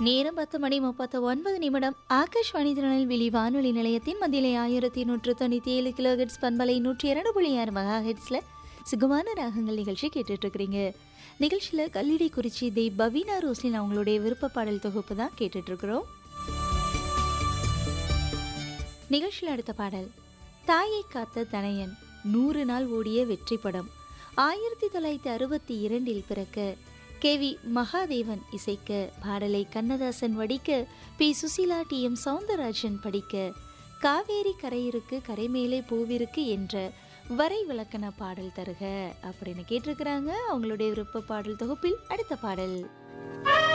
நேரம் பத்து மணி முப்பத்து ஒன்பது நிமிடம் ஆகாஷ்வாணி திருநெல்வேலி வானொலி நிலையத்தின் மதிலை ஆயிரத்தி நூற்று தொண்ணூற்றி ஏழு கிலோ ஹெட்ஸ் பண்பலை நூற்றி இரண்டு புள்ளி ஆறு மெகா ஹெட்ஸில் சுகமான ராகங்கள் நிகழ்ச்சி கேட்டுட்டு இருக்கிறீங்க நிகழ்ச்சியில் கல்லிடை குறிச்சி தி பவீனா ரோஸ்லின் அவங்களுடைய விருப்ப பாடல் தொகுப்பு தான் கேட்டுட்டு இருக்கிறோம் நிகழ்ச்சியில் அடுத்த பாடல் தாயை காத்த தனையன் நூறு நாள் ஓடிய வெற்றி படம் ஆயிரத்தி தொள்ளாயிரத்தி அறுபத்தி இரண்டில் பிறக்க கே வி மகாதேவன் இசைக்க பாடலை கண்ணதாசன் வடிக்க P Susheela T M Soundararajan படிக்க காவேரி கரையிருக்கு கரைமேலே பூவிருக்கு என்ற வரை விளக்கண பாடல் தருக அப்படின்னு கேட்டிருக்கிறாங்க அவங்களுடைய விருப்ப பாடல் தொகுப்பில் அடுத்த பாடல்